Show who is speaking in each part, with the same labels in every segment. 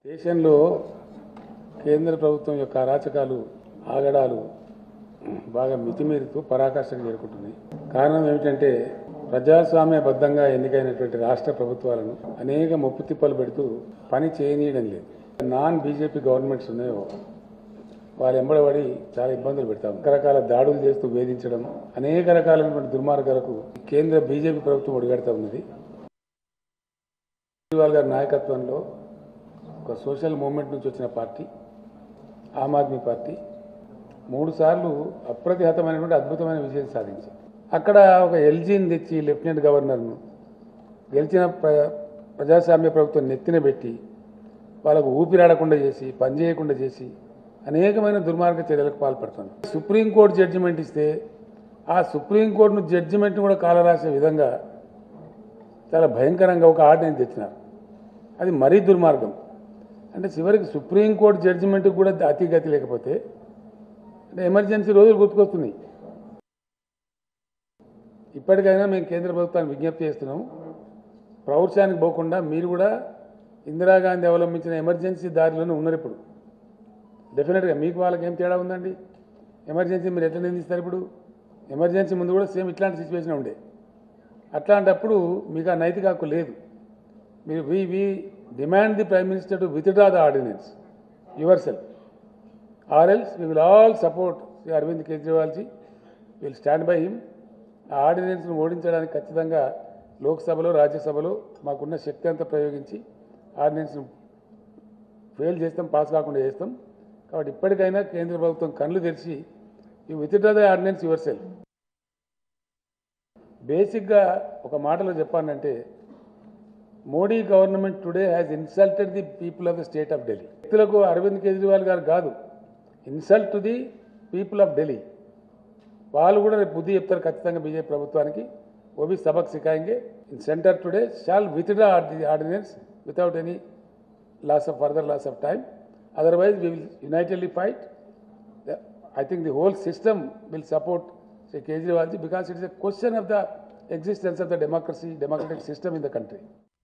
Speaker 1: దేశంలో కేంద్ర ప్రభుత్వం యొక్క అరాచకాలు ఆగడాలు బాగా మితిమీరుతూ పరాకాష్ఠకు చేరుకుంటున్నాయి కారణం ఏమిటంటే ప్రజాస్వామ్యబద్ధంగా ఎన్నికైనటువంటి రాష్ట్ర ప్రభుత్వాలను అనేక ముప్పు తిప్పలు పెడుతూ పని చేయనీయడం లేదు నాన్ బీజేపీ గవర్నమెంట్స్ ఉన్నాయో వాళ్ళు ఎంబడబడి చాలా ఇబ్బందులు పెడతాం రకరకాల దాడులు చేస్తూ వేధించడం అనేక రకాలైనటువంటి దుర్మార్గాలకు కేంద్ర బీజేపీ ప్రభుత్వం ఒడిగడతా ఉన్నది కేజ్రీవాల్ గారి నాయకత్వంలో ఒక సోషల్ మూవ్మెంట్ నుంచి వచ్చిన పార్టీ ఆమ్ ఆద్మీ పార్టీ మూడు సార్లు అప్రతిహతమైనటువంటి అద్భుతమైన విజయం సాధించింది అక్కడ ఒక ఎల్జీని తెచ్చి లెఫ్టినెంట్ గవర్నర్ను గెలిచిన ప్ర ప్రజాస్వామ్య ప్రభుత్వం నెత్తిన పెట్టి వాళ్ళకు ఊపిరాడకుండా చేసి పనిచేయకుండా చేసి అనేకమైన దుర్మార్గ చర్యలకు పాల్పడుతుంది సుప్రీంకోర్టు జడ్జిమెంట్ ఇస్తే ఆ సుప్రీంకోర్టును జడ్జిమెంట్ను కూడా కాలరాసే విధంగా చాలా భయంకరంగా ఒక ఆర్డినెన్స్ తెచ్చినారు అది మరీ దుర్మార్గం అంటే చివరికి సుప్రీంకోర్టు జడ్జిమెంట్కి కూడా అతి గతి లేకపోతే అంటే ఎమర్జెన్సీ రోజులు గుర్తుకొస్తున్నాయి ఇప్పటికైనా మేము కేంద్ర ప్రభుత్వాన్ని విజ్ఞప్తి చేస్తున్నాం ప్రౌఢశానికి పోకుండా మీరు కూడా ఇందిరాగాంధీ అవలంబించిన ఎమర్జెన్సీ దారిలోనే ఉన్నారు ఇప్పుడు డెఫినెట్గా మీకు వాళ్ళకి ఏం తేడా ఉందండి ఎమర్జెన్సీ మీరు ఎట్లా నిందిస్తారు ఇప్పుడు ఎమర్జెన్సీ ముందు కూడా సేమ్ ఇట్లాంటి సిచ్యువేషన్ ఉండే అట్లాంటప్పుడు మీకు ఆ నైతిక హక్కు లేదు మీరు వి we demand the prime minister to withdraw the ordinance your self or else we will all support Shri Arvind కేజ్రీవాల్జీ will stand by him ఆ ఆర్డినెన్స్ను ఓడించడానికి ఖచ్చితంగా లోక్సభలో రాజ్యసభలో మాకున్న శక్తి అంతా ప్రయోగించి ఆర్డినెన్స్ను ఫెయిల్ చేస్తాం పాస్ కాకుండా చేస్తాం కాబట్టి ఇప్పటికైనా కేంద్ర ప్రభుత్వం కళ్ళు తెరిచి you withdraw the ordinance yourself బేసిక్గా ఒక మాటలో చెప్పానంటే Modi government today has insulted the people of the state of Delhi వ్యక్తులకు అరవింద్ కేజ్రీవాల్ గారు కాదు insult to the people of Delhi వాళ్ళు కూడా రేపు బుద్ధి చెప్తారు ఖచ్చితంగా బీజేపీ ప్రభుత్వానికి ఓ బి సబక్ సికాయింగే in centre today shall withdraw the ordinance without any loss of further loss of time otherwise we will unitedly fight I think the whole system will support say Kejriwal ji because it is a question of the existence of the democracy, democratic system in the country.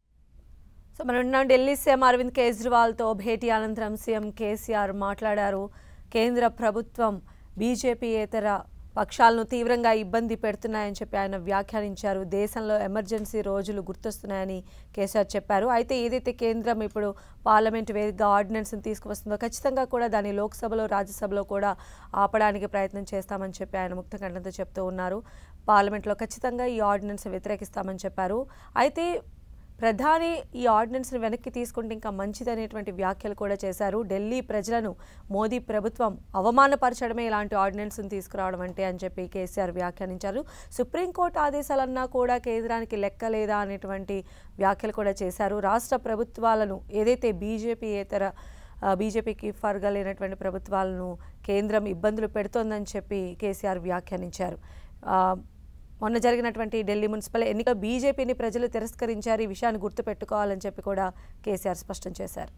Speaker 2: So మనం ఉన్నాం Delhi CM Arvind కేజ్రీవాల్తో భేటీ అనంతరం CM KCR మాట్లాడారు కేంద్ర ప్రభుత్వం బీజేపీయేతర పక్షాలను తీవ్రంగా ఇబ్బంది పెడుతున్నాయని చెప్పి ఆయన వ్యాఖ్యానించారు దేశంలో ఎమర్జెన్సీ రోజులు గుర్తొస్తున్నాయని కేసీఆర్ చెప్పారు అయితే ఏదైతే కేంద్రం ఇప్పుడు పార్లమెంట్ వేదికగా ఆర్డినెన్స్ని తీసుకువస్తుందో ఖచ్చితంగా కూడా దాన్ని లోక్సభలో రాజ్యసభలో కూడా ఆపడానికి ప్రయత్నం చేస్తామని చెప్పి ఆయన ముక్తకంఠంతో చెప్తూ ఉన్నారు పార్లమెంట్లో ఖచ్చితంగా ఈ ఆర్డినెన్స్ వ్యతిరేకిస్తామని చెప్పారు అయితే ప్రధాని ఈ ఆర్డినెన్స్ని వెనక్కి తీసుకుంటే ఇంకా మంచిదనేటువంటి వ్యాఖ్యలు కూడా చేశారు ఢిల్లీ ప్రజలను మోదీ ప్రభుత్వం అవమానపరచడమే ఇలాంటి ఆర్డినెన్స్ని తీసుకురావడం అంటే అని చెప్పి కేసీఆర్ వ్యాఖ్యానించారు సుప్రీంకోర్టు ఆదేశాలన్నా కూడా కేంద్రానికి లెక్కలేదా అనేటువంటి వ్యాఖ్యలు కూడా చేశారు రాష్ట్ర ప్రభుత్వాలను ఏదైతే బీజేపీయేతర ఆ, బీజేపీకి ఫర్గలేనటువంటి ప్రభుత్వాలను కేంద్రం ఇబ్బందులు పెడుతోందని చెప్పి కేసీఆర్ వ్యాఖ్యానించారు ఆ, మొన్న జరిగినటువంటి ఢిల్లీ మున్సిపల్ ఎన్నిక బీజేపీని ప్రజలు తిరస్కరించారు ఈ విషయాన్ని గుర్తుపెట్టుకోవాలని చెప్పి కూడా కేసీఆర్ స్పష్టం చేశారు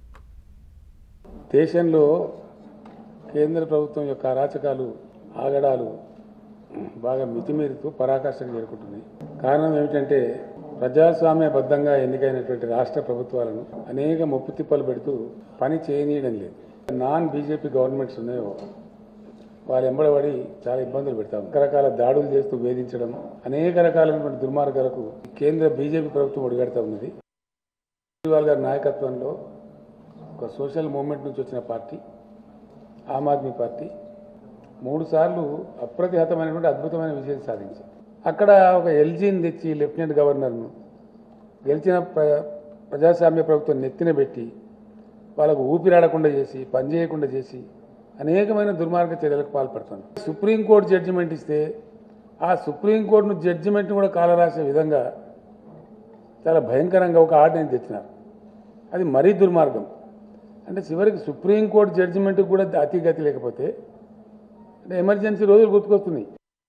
Speaker 1: దేశంలో కేంద్ర ప్రభుత్వం యొక్క అరాచకాలు ఆగడాలు బాగా మితిమీరుతూ పరాకాష్ఠకు చేరుకుంటున్నాయి కారణం ఏమిటంటే ప్రజాస్వామ్యబద్ధంగా ఎన్నికైనటువంటి రాష్ట్ర ప్రభుత్వాలను అనేక ముప్పు తిప్పలు పెడుతూ పని చేయనీయడం లేదు నాన్ బీజేపీ గవర్నమెంట్స్ ఉన్నాయో వాళ్ళు ఎంబడబడి చాలా ఇబ్బందులు పెడతాం రకరకాల దాడులు చేస్తూ వేధించడం అనేక రకాలైనటువంటి దుర్మార్గాలకు కేంద్ర బీజేపీ ప్రభుత్వం ఒడిగడతా ఉన్నది కేజ్రీవాల్ గారి నాయకత్వంలో ఒక సోషల్ మూవ్మెంట్ నుంచి వచ్చిన పార్టీ ఆమ్ ఆద్మీ పార్టీ మూడు సార్లు అప్రతిహతమైనటువంటి అద్భుతమైన విజయం సాధించింది అక్కడ ఒక ఎల్జీని తెచ్చి లెఫ్టినెంట్ గవర్నర్ను గెలిచిన ప్ర ప్రజాస్వామ్య ప్రభుత్వం నెత్తిన పెట్టి వాళ్ళకు ఊపిరాడకుండా చేసి పనిచేయకుండా చేసి అనేకమైన దుర్మార్గ చర్యలకు పాల్పడుతుంది సుప్రీంకోర్టు జడ్జిమెంట్ ఇస్తే ఆ సుప్రీంకోర్టును జడ్జిమెంట్ను కూడా కాలరాసే విధంగా చాలా భయంకరంగా ఒక ఆర్డినెన్స్ తెచ్చినారు అది మరీ దుర్మార్గం అంటే చివరికి సుప్రీంకోర్టు జడ్జిమెంట్కి కూడా అతి గతి లేకపోతే అంటే ఎమర్జెన్సీ రోజులు గుర్తుకొస్తున్నాయి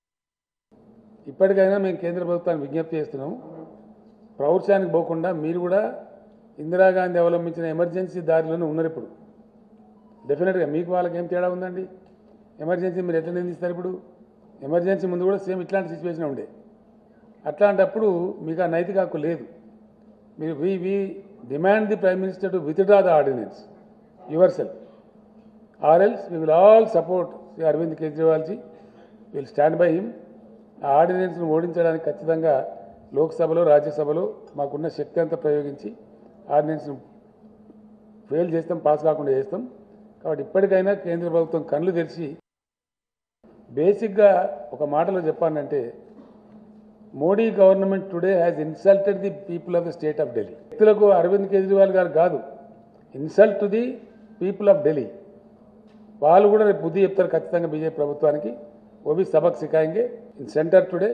Speaker 1: ఇప్పటికైనా మేము కేంద్ర ప్రభుత్వాన్ని విజ్ఞప్తి చేస్తున్నాం ప్రౌఢశానికి పోకుండా మీరు కూడా ఇందిరాగాంధీ అవలంబించిన ఎమర్జెన్సీ దారిలోనే ఉన్నారు ఇప్పుడు డెఫినెట్గా మీకు వాళ్ళకి ఏం తేడా ఉందండి ఎమర్జెన్సీ మీరు ఎట్లా నిందిస్తారు ఇప్పుడు ఎమర్జెన్సీ ముందు కూడా సేమ్ ఇట్లాంటి సిచ్యువేషన్ ఉండే అట్లాంటప్పుడు మీకు ఆ నైతిక హక్కు లేదు మీరు వి we demand the prime minister to withdraw the ordinance your self or else we will all support Shri Arvind కేజ్రీవాల్జీ will stand by him ఆ ఆర్డినెన్స్ను ఓడించడానికి ఖచ్చితంగా లోక్సభలో రాజ్యసభలో మాకున్న శక్తి అంతా ప్రయోగించి ఆర్డినెన్స్ను ఫెయిల్ చేస్తాం పాస్ కాకుండా చేస్తాం కాబట్టి ఇప్పటికైనా కేంద్ర ప్రభుత్వం కళ్ళు తెరిచి బేసిక్గా ఒక మాటలో చెప్పానంటే Modi government today has insulted the people of the state of Delhi వ్యక్తులకు అరవింద్ కేజ్రీవాల్ గారు కాదు insult to the people of Delhi వాళ్ళు కూడా రేపు బుద్ధి చెప్తారు ఖచ్చితంగా బీజేపీ ప్రభుత్వానికి ఓ भी सबक सिखाएंगे इन सेंटर टुडे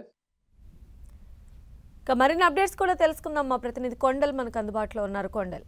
Speaker 2: ఇక మరిన్ని అప్డేట్స్ కూడా తెలుసుకుందాం మా ప్రతినిధి కొండల్ మనకు అందుబాటులో ఉన్నారు కొండల్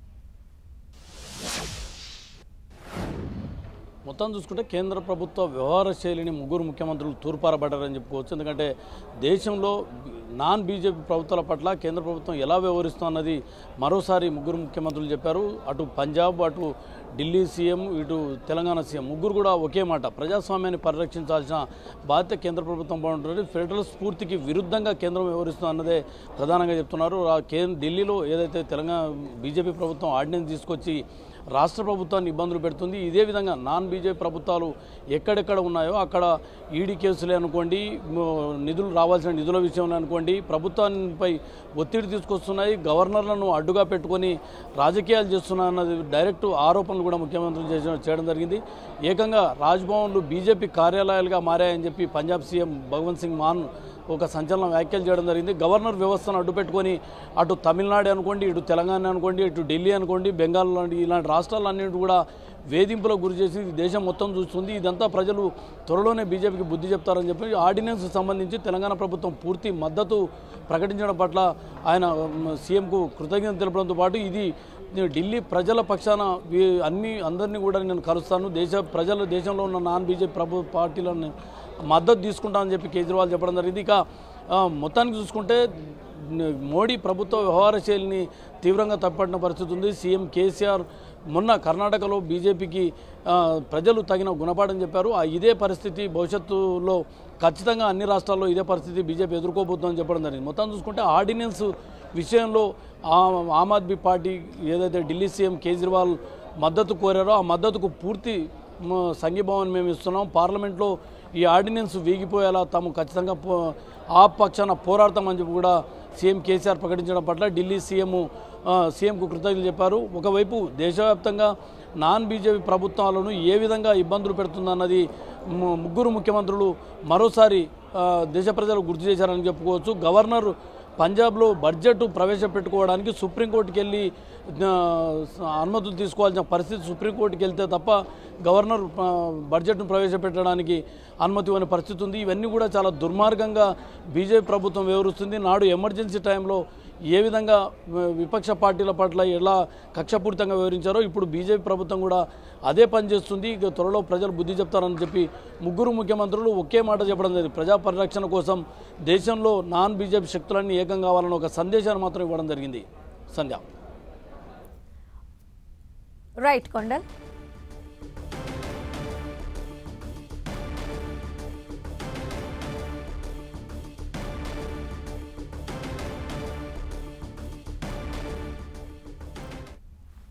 Speaker 3: మొత్తం చూసుకుంటే కేంద్ర ప్రభుత్వ వ్యవహార శైలిని ముగ్గురు ముఖ్యమంత్రులు తూర్పారబడ్డారని చెప్పుకోవచ్చు ఎందుకంటే దేశంలో నాన్ బీజేపీ ప్రభుత్వాల పట్ల కేంద్ర ప్రభుత్వం ఎలా వ్యవహరిస్తున్నది మరోసారి ముగ్గురు ముఖ్యమంత్రులు చెప్పారు అటు పంజాబ్ అటు ఢిల్లీ సీఎం ఇటు తెలంగాణ సీఎం ముగ్గురు కూడా ఒకే మాట ప్రజాస్వామ్యాన్ని పరిరక్షించాల్సిన బాధ్యత కేంద్ర ప్రభుత్వం బాగుంటుంది ఫెడరల్ స్ఫూర్తికి విరుద్ధంగా కేంద్రం వ్యవహరిస్తుంది అన్నదే ప్రధానంగా చెప్తున్నారు ఆ కేంద్ర ఢిల్లీలో ఏదైతే తెలంగాణ బీజేపీ ప్రభుత్వం ఆర్డినెన్స్ తీసుకొచ్చి రాష్ట్ర ప్రభుత్వాన్ని ఇబ్బందులు పెడుతుంది ఇదే విధంగా నాన్ బీజేపీ ప్రభుత్వాలు ఎక్కడెక్కడ ఉన్నాయో అక్కడ ఈడీ కేసులే అనుకోండి మ- నిధులు రావాల్సిన నిధుల విషయంలో అనుకోండి ప్రభుత్వానిపై ఒత్తిడి తీసుకొస్తున్నాయి గవర్నర్లను అడ్డుగా పెట్టుకొని రాజకీయాలు చేస్తున్నాయన్నది డైరెక్ట్ ఆరోపణలు కూడా ముఖ్యమంత్రులు చేసిన చేయడం జరిగింది ఏకంగా రాజ్భవన్లు బీజేపీ కార్యాలయాలుగా మారాయని చెప్పి పంజాబ్ సీఎం భగవంత్ సింగ్ మాన్ ఒక సంచలన వ్యాఖ్యలు చేయడం జరిగింది గవర్నర్ వ్యవస్థను అడ్డుపెట్టుకొని అటు తమిళనాడు అనుకోండి ఇటు తెలంగాణ అనుకోండి ఇటు ఢిల్లీ అనుకోండి బెంగాల్ లాంటి ఇలాంటి రాష్ట్రాలన్నింటి కూడా వేధింపులకు గురి చేసి ఇది దేశం మొత్తం చూస్తుంది ఇదంతా ప్రజలు త్వరలోనే బీజేపీకి బుద్ధి చెప్తారని చెప్పి ఆర్డినెన్స్ సంబంధించి తెలంగాణ ప్రభుత్వం పూర్తి మద్దతు ప్రకటించడం పట్ల ఆయన మ్, సీఎంకు కృతజ్ఞత తెలపడంతో పాటు ఇది ఢిల్లీ ప్రజల పక్షాన వీ- అన్ని అందరినీ కూడా నేను కలుస్తాను దేశ ప్రజలు దేశంలో ఉన్న నాన్ బీజేపీ ప్రభు పార్టీలను మద్దతు తీసుకుంటానని చెప్పి కేజ్రీవాల్ చెప్పడం జరిగింది ఇక ఆ, మొత్తానికి చూసుకుంటే న- మోడీ ప్రభుత్వ వ్యవహార శైలిని తీవ్రంగా తప్పట్టిన పరిస్థితి ఉంది సీఎం కేసీఆర్ మొన్న కర్ణాటకలో బీజేపీకి ఆ, ప్రజలు తగిన గుణపాఠం చెప్పారు ఆ ఇదే పరిస్థితి భవిష్యత్తులో ఖచ్చితంగా అన్ని రాష్ట్రాల్లో ఇదే పరిస్థితి బీజేపీ ఎదుర్కోబోతుందని చెప్పడం జరిగింది మొత్తం చూసుకుంటే ఆర్డినెన్స్ విషయంలో ఆ- ఆమ్ ఆద్మీ పార్టీ ఏదైతే ఢిల్లీ సీఎం కేజ్రీవాల్ మద్దతు కోరారో ఆ మద్దతుకు పూర్తి మ, సంఘీభావం మేము ఇస్తున్నాం పార్లమెంట్లో ఈ ఆర్డినెన్స్ వీగిపోయేలా తాము ఖచ్చితంగా పో ఆ పక్షాన పోరాడతామని చెప్పి కూడా సీఎం కేసీఆర్ ప్రకటించడం పట్ల ఢిల్లీ సీఎం ఆ, సీఎంకు కృతజ్ఞతలు చెప్పారు ఒకవైపు దేశవ్యాప్తంగా నాన్ బీజేపీ ప్రభుత్వాలను ఏ విధంగా ఇబ్బందులు పెడుతుందన్నది ము- ముగ్గురు ముఖ్యమంత్రులు మరోసారి ఆ, దేశ ప్రజలకు గుర్తు చేశారని చెప్పుకోవచ్చు గవర్నర్ పంజాబ్లో బడ్జెట్ ప్రవేశపెట్టుకోవడానికి సుప్రీంకోర్టుకి వెళ్ళి ఆ, అనుమతులు తీసుకోవాల్సిన పరిస్థితి సుప్రీంకోర్టుకి వెళ్తే తప్ప గవర్నర్ ఆ, బడ్జెట్ను ప్రవేశపెట్టడానికి అనుమతి ఇవ్వని పరిస్థితి ఉంది ఇవన్నీ కూడా చాలా దుర్మార్గంగా బీజేపీ ప్రభుత్వం వివరిస్తుంది నాడు ఎమర్జెన్సీ టైంలో ఏ విధంగా వి- విపక్ష పార్టీల పట్ల ఎలా కక్షపూరితంగా వివరించారో ఇప్పుడు బీజేపీ ప్రభుత్వం కూడా అదే పని చేస్తుంది ఇక త్వరలో ప్రజలు బుద్ధి చెప్తారని చెప్పి ముగ్గురు ముఖ్యమంత్రులు ఒకే మాట చెప్పడం జరిగింది ప్రజా పరిరక్షణ కోసం దేశంలో నాన్ బీజేపీ శక్తులన్నీ ఏకం కావాలని ఒక సందేశాన్ని మాత్రం ఇవ్వడం జరిగింది సంధ్య
Speaker 2: రైట్ కొండల్